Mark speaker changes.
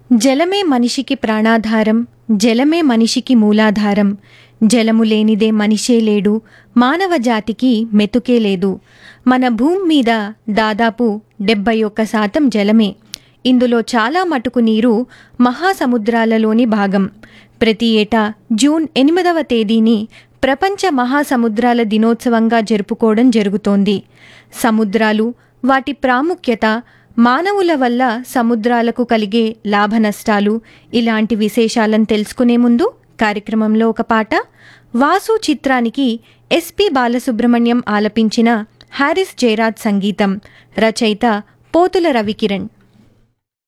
Speaker 1: జలమే మనిషికి ప్రాణాధారం జలమే మనిషికి మూలాధారం జలము లేనిదే మనిషే లేడు మానవ జాతికి మెతుకే లేదు మన భూమి మీద దాదాపు డెబ్బై ఒక్క శాతం జలమే ఇందులో చాలా మటుకు నీరు మహాసముద్రాలలోని భాగం ప్రతి ఏటా జూన్ ఎనిమిదవ తేదీని ప్రపంచ మహాసముద్రాల దినోత్సవంగా జరుపుకోవడం జరుగుతోంది సముద్రాలు వాటి ప్రాముఖ్యత మానవుల వల్ల సముద్రాలకు కలిగే లాభనష్టాలు ఇలాంటి విశేషాలను తెలుసుకునే ముందు కార్యక్రమంలో ఒక పాట వాసు చిత్రానికి ఎస్పి బాలసుబ్రహ్మణ్యం ఆలపించిన హారిస్ జయరాజ్ సంగీతం రచయిత పోతుల రవికిరణ్